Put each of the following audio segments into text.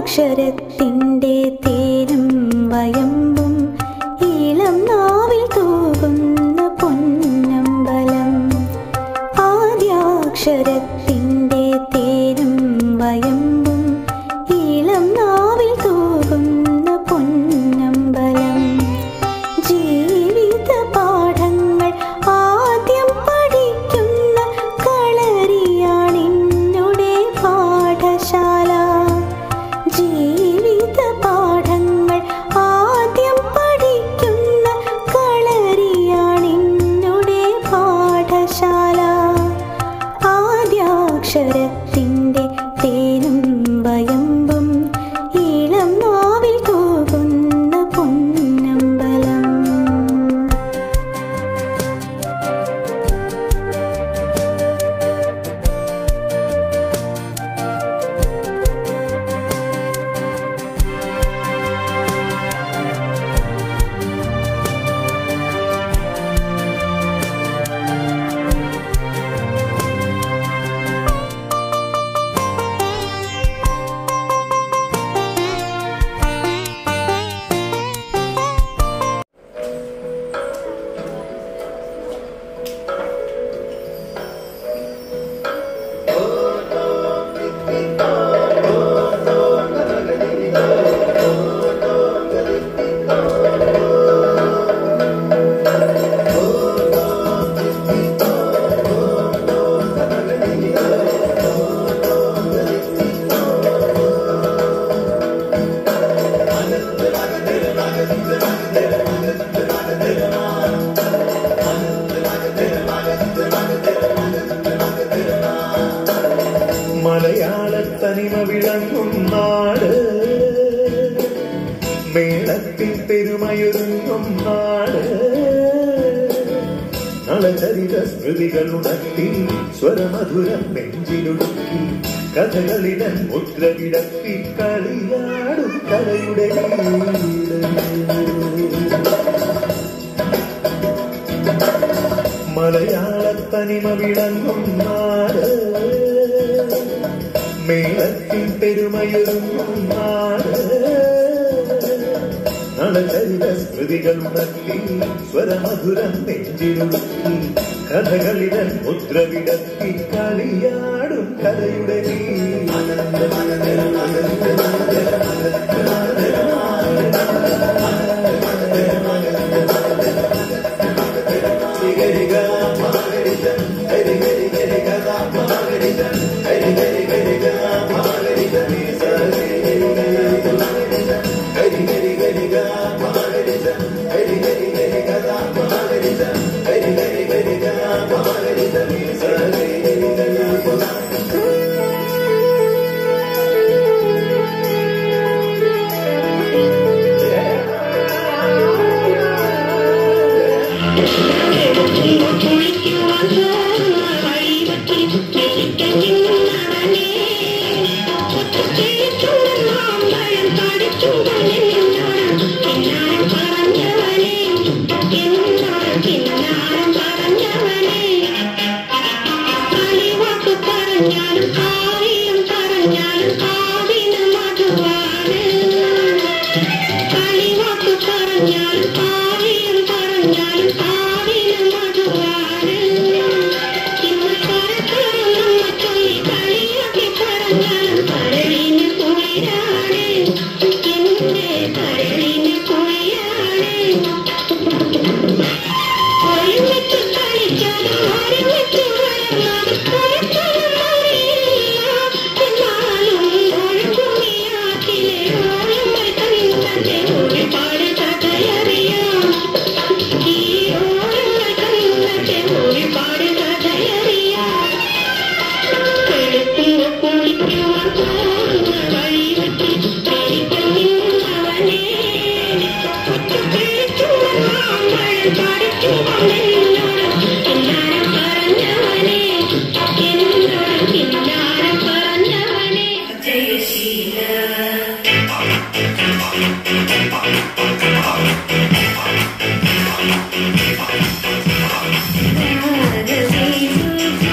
ആദ്യാക്ഷരത്തിൻ്റെ തേനും വയമ്പും ഈളം നാവിൽ തൂകുന്ന പൊന്നമ്പലം ആദ്യാക്ഷരത്തിൻ്റെ തേനും വയമ്പും ഈളം നാവിൽ തൂകുന്ന പൊന്നമ്പലം ജീവിത പാഠങ്ങൾ ആദ്യം പഠിക്കുന്ന കളരിയാണിന്നുടെ പാഠശാല ജീവിത പാഠങ്ങൾ ആദ്യം പഠിക്കുന്ന കളരിയാണിന്നുടെ പാഠശാല ആദ്യാക്ഷരത്തിൻ്റെ തേനും വയമ്പും ഈളം നാവിൽ തൂകുന്ന പൊന്നമ്പലം മലയാള തനിമ വിളങ്ങും നാട് മേളത്തിൽ പെരുമയൊരുങ്ങും നാട് നളചരിത സ്മൃതികൾ ഉണർത്തി സ്വരമധുരം നെഞ്ചിലൊടുക്കി കഥകളിടൻ മുദ്ര കിടത്തി കളിയാടും കലയുടെ വീട് മലയാള തനിമ വിളങ്ങും നാട് മേളത്തിൽ പെരുമയൊരുങ്ങും നാട് നളചരിത സ്മൃതികൾ ഉണർത്തി സ്വരമധുരം നെഞ്ചിലുടുക്കി കഥകളിടൻ മുദ്ര വിടത്തി കളിയാടും കലയുടെ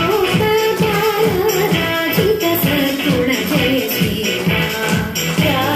രാജ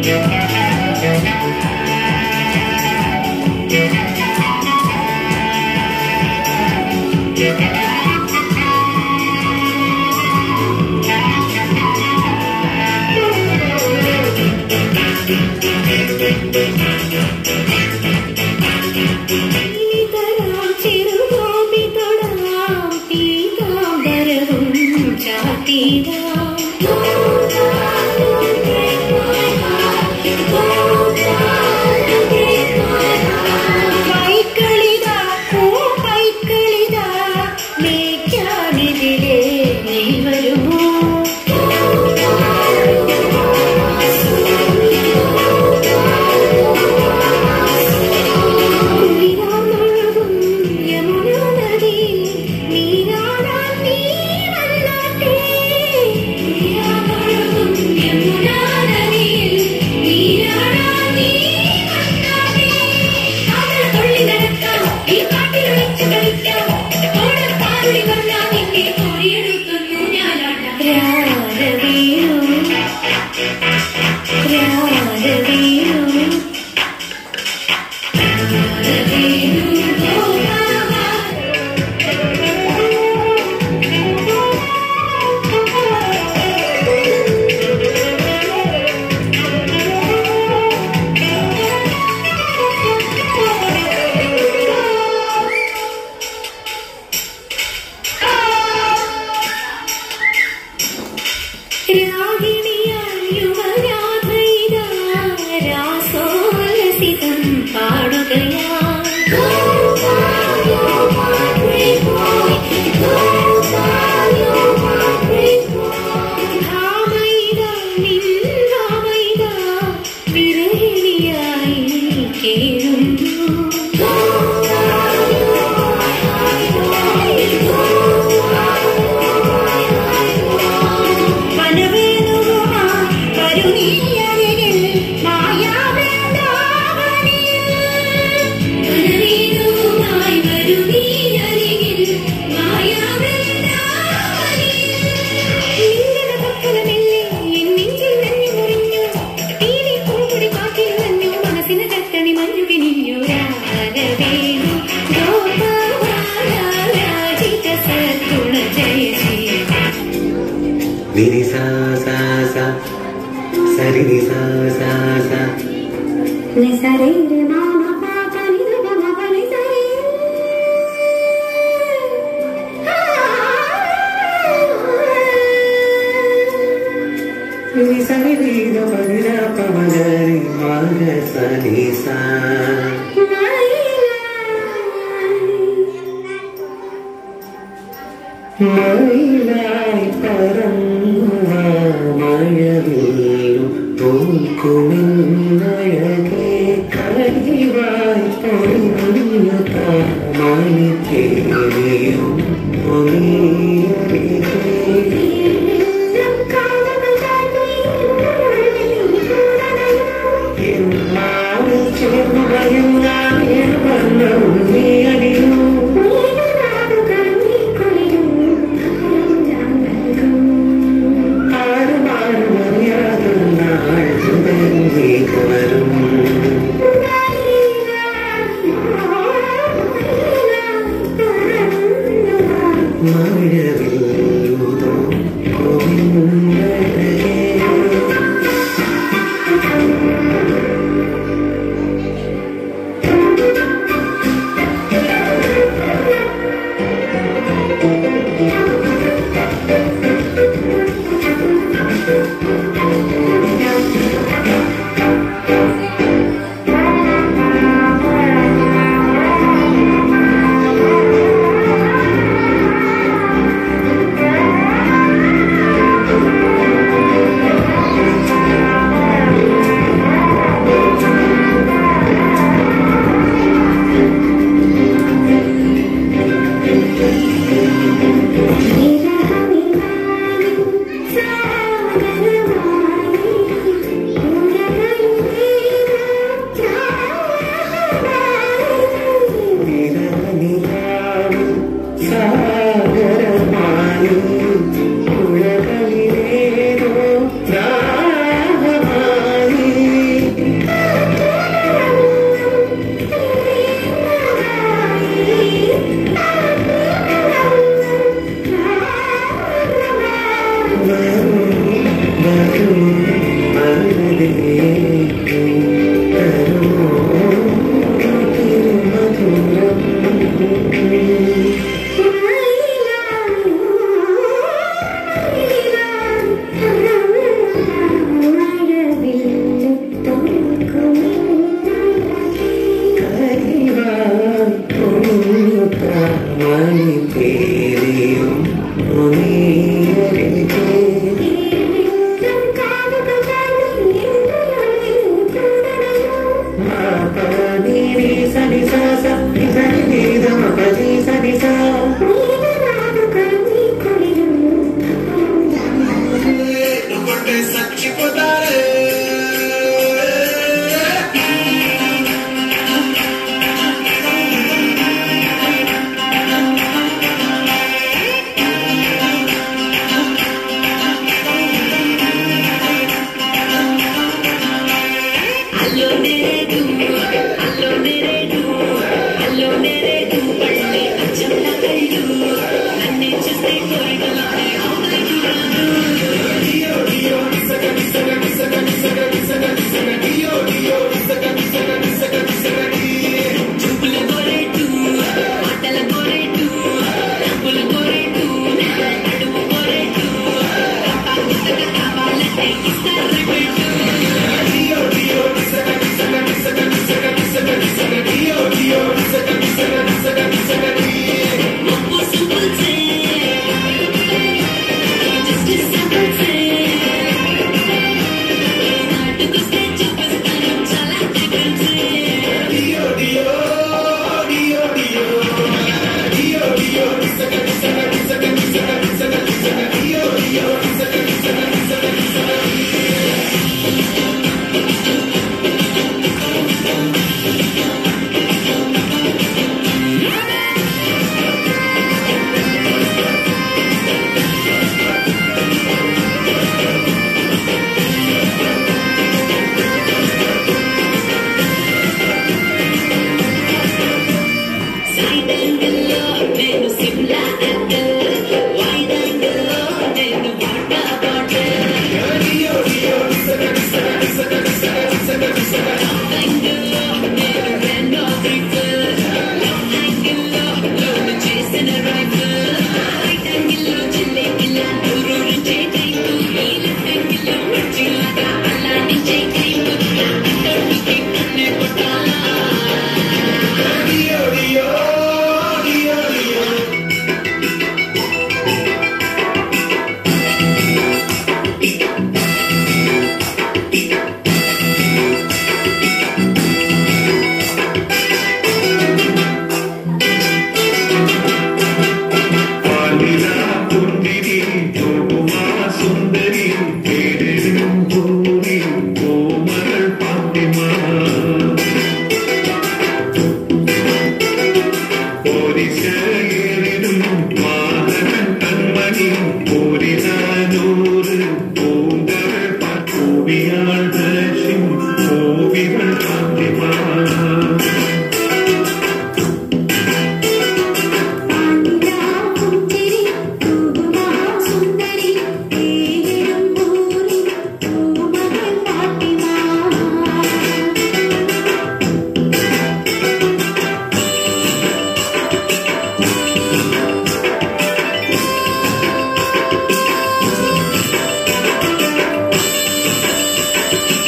തരാം ചെറുഗോപി തൊടാം പീതാംബരവും ചാത്തീരാം പൈക്കളിതാ പൂ പൈക്കളിതാ മേയ്ക്കാനെതിരെ നീ വരുമോ കുളിരാമഴകും യമുനാ നദിയിൽ നീരാടാൻ നീ വന്നാട്ടെ. കുളിരാമഴകും യമുനാ നദിയിൽ നീരാടാൻ നീ വന്നാട്ടെ. കാതൽ തുള്ളി നടക്കാം, ഈ കാട്ടിൽ ഒളിച്ചു കളിക്കാം. ഓടത്താരുളി വന്നാൽ നിന്നെ കോരിയെടുക്കുന്നു ഞാനാടാം. രാരവേണു, രാരവേണു രാസോലസിതം പാടുകയാ മായാവേണ്ടാവനിൽ വരുവീരരികിൽ മായാവേണ്ടാവനിൽ നിങ്ങളുടെ പക്കലമെല്ലേ എൻ നെഞ്ചിൽ നന്ദി മുറിഞ്ഞു തീരെ പൂങ്കുടി കാറ്റിൽ നഞ്ഞു മനസ്സിന് തട്ടണി മഞ്ഞു കിനിഞ്ഞു രാരവേണു ഗോപാലാജിത സദ്ഗുണ ജയ ശ്രീ നിരി സാ സാ സാ സരി നി സാ സാ സാ നിസരേ മാമ പാപ നിധ മമ നിസരേ നി സരി നി ഗ പ നി ര പ മ ഗ രി മ ഗ സ നി സാ മയിലായി പറന്നുവ മഴവില്ലും തോൽക്കുമെന്നഴകെ കരിവായി പൊഴിഞ്ഞു താമണി തേടിയും ചേർന്നയും ഞാൻ നീ അടിയും ആരും ആരും അറിയാതെ നാൾ ും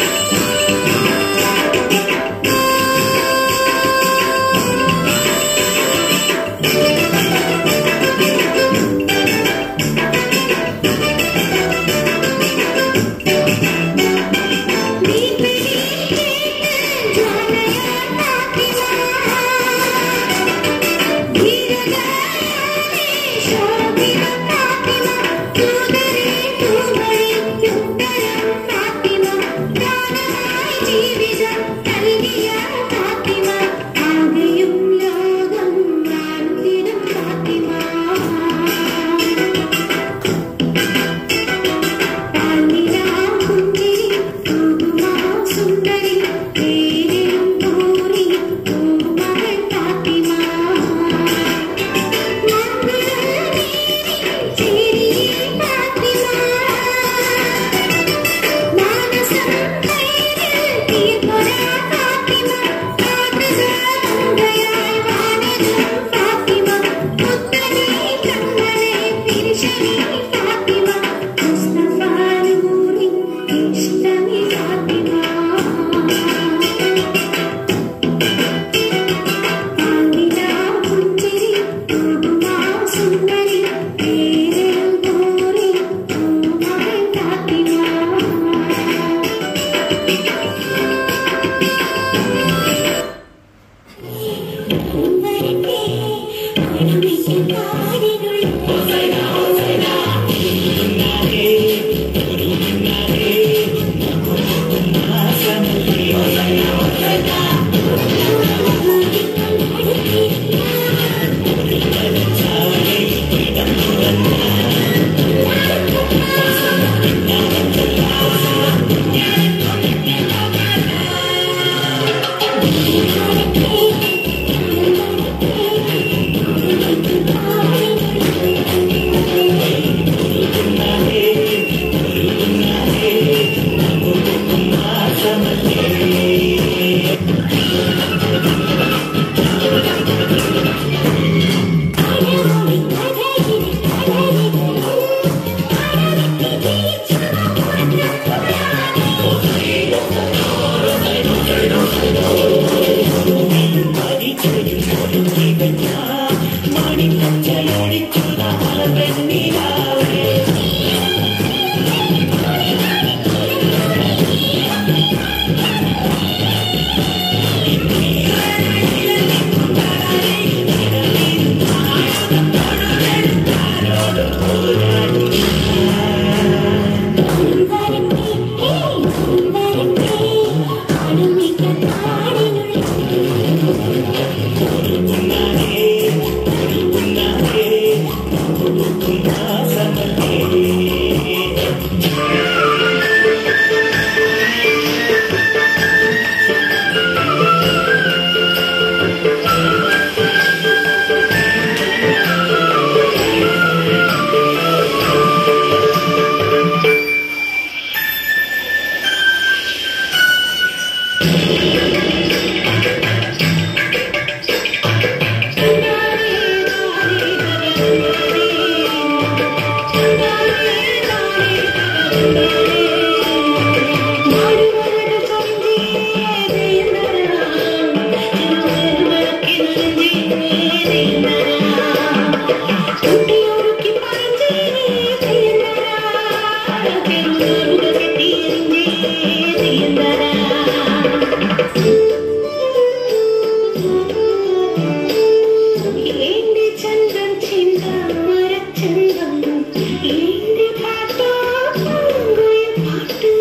എന്റെ ചന്തം ചിന്ത മരച്ചന്തം എന്റെ പാട്ടോ പൂങ്കുയിൽ പാട്ട്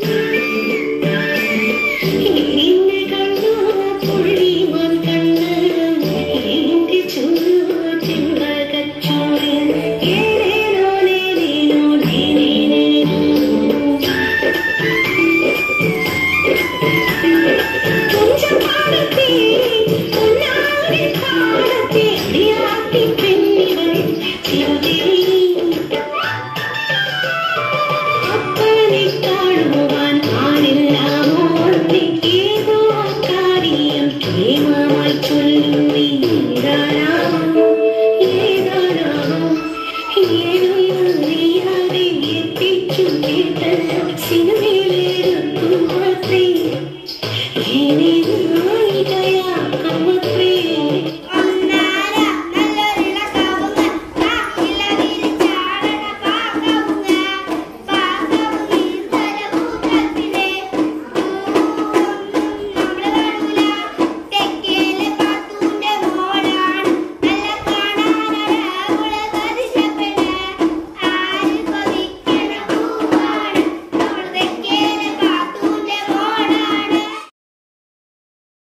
എന്റെ കണ്ണോ പുള്ളിമാൻ കണ്ണ് എന്റെ ചുണ്ടോ ചെമ്പകച്ചോറ് ഏനേനോ നേനേനോ നേനേനോ തുഞ്ചപാടത്തെ പൊന്നാരി പാടത്തെ അടിയാട്ടി പെണ്ണികൾ ശിവദേവി അപ്പനെ കാണുവാൻ ആരെല്ലാമോ ഏതോ കാര്യം പ്രേമമായി ചൊല്ലുവി ഏതാണാമോ ഏതാണാമോ ഏതൊന്നും അറിയാതെ എത്തിച്ചു കേട്ടല്ലോ സിനിമയിലെടുക്കും മാത്രേ